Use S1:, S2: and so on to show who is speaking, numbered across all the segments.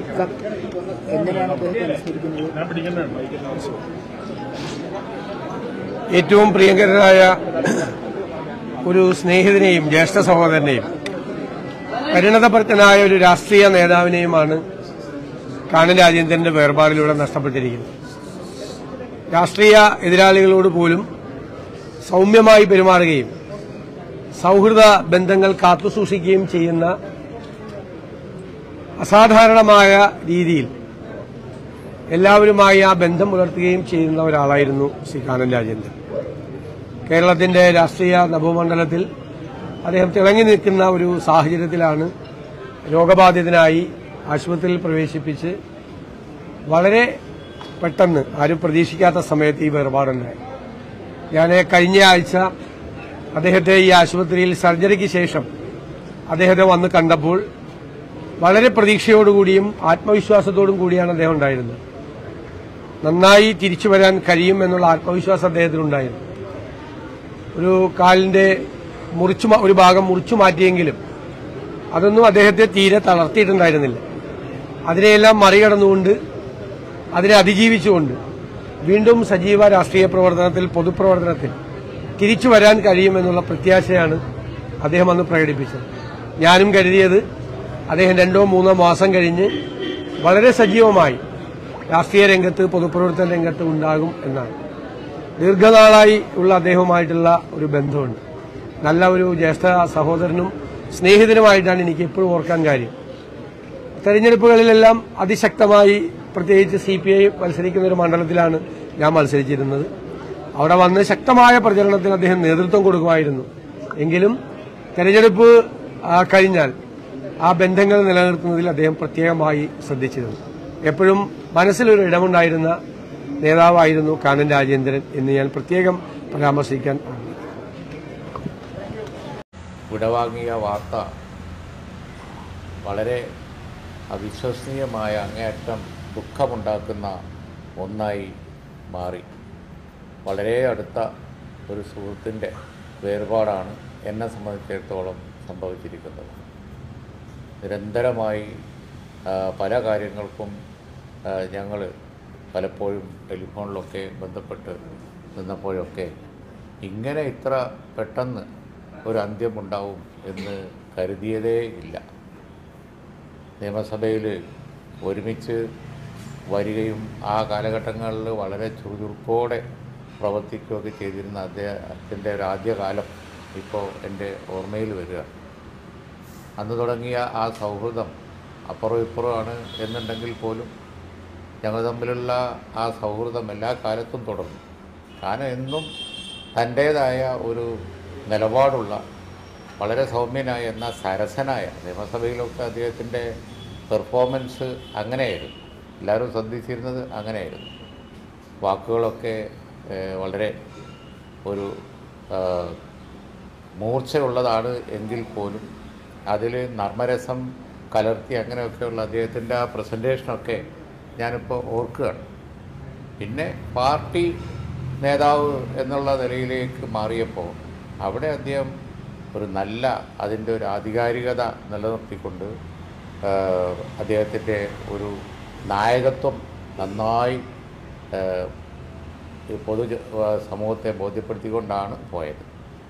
S1: sir, എങ്ങനെയാണ് അദ്ദേഹത്തെ അനുസ്മരിക്കുന്നത്
S2: ഏറ്റവും പ്രിയങ്കരനായ ഒരു സ്നേഹിതനെയും ജ്യേഷ്ഠ സഹോദരനെയും പരിണതപ്രജ്ഞനായ ഒരു രാഷ്ട്രീയ നേതാവിനെയുമാണ് കാനൻ രാജേന്ദ്രന്റെ വേർപാടിലൂടെ നഷ്ടപ്പെട്ടിരിക്കുന്നത് രാഷ്ട്രീയ എതിരാളികളോട് പോലും സൗമ്യമായി പെരുമാറുകയും സൗഹൃദ ബന്ധങ്ങൾ കാത്തുസൂക്ഷിക്കുകയും ചെയ്യുന്ന അസാധാരണമായ രീതിയിൽ എല്ലാവരുമായി ആ ബന്ധം പുലർത്തുകയും ചെയ്യുന്ന ഒരാളായിരുന്നു ശ്രീ കാനൻ രാജേന്ദ്രൻ കേരളത്തിന്റെ രാഷ്ട്രീയ നഭോമണ്ഡലത്തിൽ അദ്ദേഹം തിളങ്ങി നിൽക്കുന്ന ഒരു സാഹചര്യത്തിലാണ് രോഗബാധിതനായി ആശുപത്രിയിൽ പ്രവേശിപ്പിച്ച് വളരെ പെട്ടെന്ന് ആരും പ്രതീക്ഷിക്കാത്ത സമയത്ത് ഈ വേർപാടുണ്ടായി ഞാൻ കഴിഞ്ഞ ആഴ്ച അദ്ദേഹത്തെ ഈ ആശുപത്രിയിൽ സർജറിക്ക് ശേഷം അദ്ദേഹത്തെ വന്ന് കണ്ടപ്പോൾ വളരെ പ്രതീക്ഷയോടുകൂടിയും ആത്മവിശ്വാസത്തോടും കൂടിയാണ് അദ്ദേഹം ഉണ്ടായിരുന്നത് നന്നായി തിരിച്ചു വരാൻ കഴിയും എന്നുള്ള ആത്മവിശ്വാസം അദ്ദേഹത്തിനുണ്ടായിരുന്നു ഒരു കാലിന്റെ മുറിച്ചു മാ- ഒരു ഭാഗം മുറിച്ചു മാറ്റിയെങ്കിലും അതൊന്നും അദ്ദേഹത്തെ തീരെ തളർത്തിയിട്ടുണ്ടായിരുന്നില്ല അതിനെയെല്ലാം മറികടന്നുകൊണ്ട് അതിനെ അതിജീവിച്ചുകൊണ്ട് വീണ്ടും സജീവ രാഷ്ട്രീയ പ്രവർത്തനത്തിൽ പൊതുപ്രവർത്തനത്തിൽ തിരിച്ചു വരാൻ കഴിയുമെന്നുള്ള പ്രത്യാശയാണ് അദ്ദേഹം അന്ന് പ്രകടിപ്പിച്ചത് ഞാനും കരുതിയത് അദ്ദേഹം രണ്ടോ മൂന്നോ മാസം കഴിഞ്ഞ് വളരെ സജീവമായി രാഷ്ട്രീയ രംഗത്ത് പൊതുപ്രവർത്തന രംഗത്ത് ഉണ്ടാകും എന്നാണ് ദീർഘനാളായി ഉള്ള അദ്ദേഹവുമായിട്ടുള്ള ഒരു ബന്ധമുണ്ട് നല്ല ഒരു ജ്യേഷ്ഠ സഹോദരനും സ്നേഹിതനുമായിട്ടാണ് എനിക്ക് എപ്പോഴും ഓർക്കാൻ കാര്യം തെരഞ്ഞെടുപ്പുകളിലെല്ലാം അതിശക്തമായി പ്രത്യേകിച്ച് സി പി ഐ മത്സരിക്കുന്ന ഒരു മണ്ഡലത്തിലാണ് ഞാൻ മത്സരിച്ചിരുന്നത് അവിടെ വന്ന് ശക്തമായ പ്രചരണത്തിന് അദ്ദേഹം നേതൃത്വം കൊടുക്കുമായിരുന്നു എങ്കിലും തെരഞ്ഞെടുപ്പ് ആ, കഴിഞ്ഞാൽ ആ ബന്ധങ്ങൾ നിലനിർത്തുന്നതിൽ അദ്ദേഹം പ്രത്യേകമായി ശ്രദ്ധിച്ചിരുന്നു എപ്പോഴും മനസ്സിലൊരു ഇടമുണ്ടായിരുന്ന നേതാവായിരുന്നു കാനൻ രാജേന്ദ്രൻ എന്ന് ഞാൻ പ്രത്യേകം പരാമർശിക്കാൻ ആഗ്രഹിക്കുന്നു
S3: വിടവാങ്ങിയ വാർത്ത വളരെ അവിശ്വസനീയമായ അങ്ങേയറ്റം ദുഃഖമുണ്ടാക്കുന്ന ഒന്നായി മാറി വളരെ അടുത്ത ഒരു സുഹൃത്തിൻ്റെ വേർപാടാണ് എന്നെ സംബന്ധിച്ചിടത്തോളം സംഭവിച്ചിരിക്കുന്നത് നിരന്തരമായി ആ, പല കാര്യങ്ങൾക്കും ഞങ്ങൾ പലപ്പോഴും ടെലിഫോണിലൊക്കെ ബന്ധപ്പെട്ട് നിന്നപ്പോഴൊക്കെ ഇങ്ങനെ ഇത്ര പെട്ടെന്ന് ഒരു അന്ത്യമുണ്ടാവും എന്ന് കരുതിയതേ ഇല്ല നിയമസഭയിൽ ഒരുമിച്ച് വരികയും ആ കാലഘട്ടങ്ങളിൽ വളരെ ചുറുചുറുക്കോടെ പ്രവർത്തിക്കുകയൊക്കെ ചെയ്തിരുന്ന അദ്ദേഹത്തിൻ്റെ ഒരു ആദ്യകാലം ഇപ്പോൾ എൻ്റെ ഓർമ്മയിൽ വരിക അന്ന് തുടങ്ങിയ ആ സൗഹൃദം അപ്പുറം ഇപ്പുറമാണ് എന്നുണ്ടെങ്കിൽ പോലും ഞങ്ങൾ തമ്മിലുള്ള ആ സൗഹൃദം എല്ലാ കാലത്തും തുടർന്നു കാരണം എന്നും തൻ്റേതായ ഒരു നിലപാടുള്ള വളരെ സൗമ്യനായ എന്നാൽ സരസനായ നിയമസഭയിലൊക്കെ അദ്ദേഹത്തിൻ്റെ പെർഫോമൻസ് അങ്ങനെയായിരുന്നു എല്ലാവരും ശ്രദ്ധിച്ചിരുന്നത് അങ്ങനെയായിരുന്നു വാക്കുകളൊക്കെ ഏഹ്, വളരെ ഒരു ആഹ്, മൂർച്ചയുള്ളതാണ് എങ്കിൽ പോലും അതിൽ നർമ്മരസം കലർത്തി അങ്ങനെയൊക്കെയുള്ള അദ്ദേഹത്തിൻ്റെ ആ പ്രസൻറ്റേഷനൊക്കെ ഞാനിപ്പോൾ ഓർക്കുകയാണ് പിന്നെ പാർട്ടി നേതാവ് എന്നുള്ള നിലയിലേക്ക് മാറിയപ്പോൾ അവിടെ അദ്ദേഹം ഒരു നല്ല അതിൻ്റെ ഒരു ആധികാരികത നിലനിർത്തിക്കൊണ്ട് അദ്ദേഹത്തിൻ്റെ ഒരു നായകത്വം നന്നായി ആ, ഈ പൊതു സമൂഹത്തെ ബോധ്യപ്പെടുത്തിക്കൊണ്ടാണ് പോയത്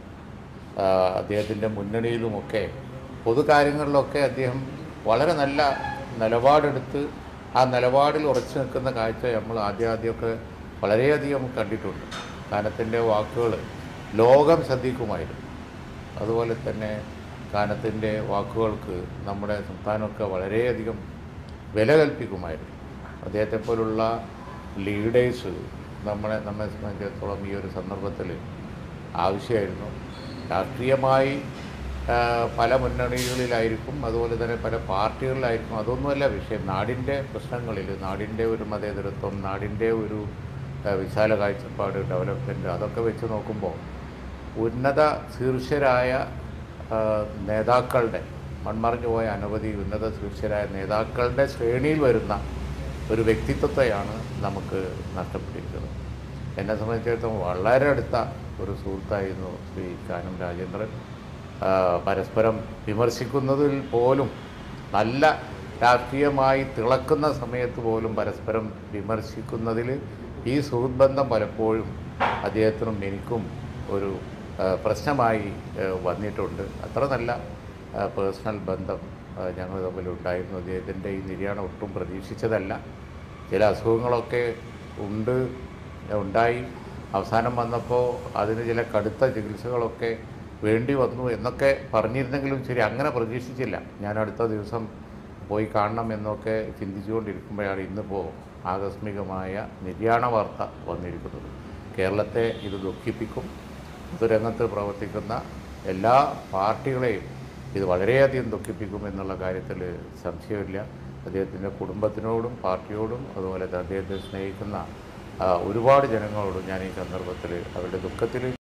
S3: ആ, അദ്ദേഹത്തിൻ്റെ മുന്നണിയിലുമൊക്കെ പൊതുകാര്യങ്ങളിലൊക്കെ അദ്ദേഹം വളരെ നല്ല നിലപാടെടുത്ത് ആ നിലപാടിൽ ഉറച്ചു നിൽക്കുന്ന കാഴ്ച നമ്മൾ ആദ്യാദ്യമൊക്കെ വളരെയധികം കണ്ടിട്ടുണ്ട് കാനത്തിൻ്റെ വാക്കുകൾ ലോകം ശ്രദ്ധിക്കുമായിരുന്നു അതുപോലെ തന്നെ കാനത്തിൻ്റെ വാക്കുകൾക്ക് നമ്മുടെ സംസ്ഥാനമൊക്കെ വളരെയധികം വില കൽപ്പിക്കുമായിരുന്നു അദ്ദേഹത്തെ പോലുള്ള ലീഡേഴ്സ് നമ്മളെ നമ്മെ സംബന്ധിച്ചിടത്തോളം ഈ ഒരു സന്ദർഭത്തിൽ ആവശ്യമായിരുന്നു രാഷ്ട്രീയമായി ആ, പല മുന്നണികളിലായിരിക്കും അതുപോലെ തന്നെ പല പാർട്ടികളിലായിരിക്കും അതൊന്നുമല്ല വിഷയം നാടിൻ്റെ പ്രശ്നങ്ങളിൽ നാടിൻ്റെ ഒരു മതേതരത്വം നാടിൻ്റെ ഒരു ആ, വിശാല കാഴ്ചപ്പാട് ഡെവലപ്മെൻറ്റ് അതൊക്കെ വെച്ച് നോക്കുമ്പോൾ ഉന്നത ശീർഷരായ ആ, നേതാക്കളുടെ മൺമറഞ്ഞു പോയ അനവധി ഉന്നത ശീർഷരായ നേതാക്കളുടെ ശ്രേണിയിൽ വരുന്ന ഒരു വ്യക്തിത്വത്തെയാണ് നമുക്ക് നഷ്ടപ്പെട്ടിരിക്കുന്നത് എന്നെ സംബന്ധിച്ചിടത്തോളം വളരെ അടുത്ത ഒരു സുഹൃത്തായിരുന്നു ശ്രീ കാനം രാജേന്ദ്രൻ ആ, പരസ്പരം വിമർശിക്കുന്നതിൽ പോലും നല്ല രാഷ്ട്രീയമായി തിളക്കുന്ന സമയത്ത് പോലും പരസ്പരം വിമർശിക്കുന്നതിൽ ഈ സുഹൃത്ത് ബന്ധം പലപ്പോഴും അദ്ദേഹത്തിനും എനിക്കും ഒരു ആ, പ്രശ്നമായി ആ, വന്നിട്ടുണ്ട് അത്ര നല്ല ആ, പേഴ്സണൽ ബന്ധം ആ, ഞങ്ങൾ തമ്മിലുണ്ടായിരുന്നു അദ്ദേഹത്തിൻ്റെ ഈ നിര്യാണം ഒട്ടും പ്രതീക്ഷിച്ചതല്ല ചില അസുഖങ്ങളൊക്കെ ഉണ്ട് ഉണ്ടായി അവസാനം വന്നപ്പോൾ അതിന് ചില കടുത്ത ചികിത്സകളൊക്കെ വേണ്ടി വന്നു എന്നൊക്കെ പറഞ്ഞിരുന്നെങ്കിലും ശരി അങ്ങനെ പ്രതീക്ഷിച്ചില്ല ഞാൻ അടുത്ത ദിവസം പോയി കാണണം എന്നൊക്കെ ചിന്തിച്ചുകൊണ്ടിരിക്കുമ്പോഴാണ് ഇന്നിപ്പോൾ ആകസ്മികമായ നിര്യാണ വാർത്ത വന്നിരിക്കുന്നത് കേരളത്തെ ഇത് ദുഃഖിപ്പിക്കും പൊതുരംഗത്ത് പ്രവർത്തിക്കുന്ന എല്ലാ പാർട്ടികളെയും ഇത് വളരെയധികം ദുഃഖിപ്പിക്കും എന്നുള്ള കാര്യത്തിൽ സംശയമില്ല അദ്ദേഹത്തിൻ്റെ കുടുംബത്തിനോടും പാർട്ടിയോടും അതുപോലെ തന്നെ അദ്ദേഹത്തെ സ്നേഹിക്കുന്ന ആ, ഒരുപാട് ജനങ്ങളോടും ഞാൻ ഈ സന്ദർഭത്തിൽ അവരുടെ ദുഃഖത്തിൽ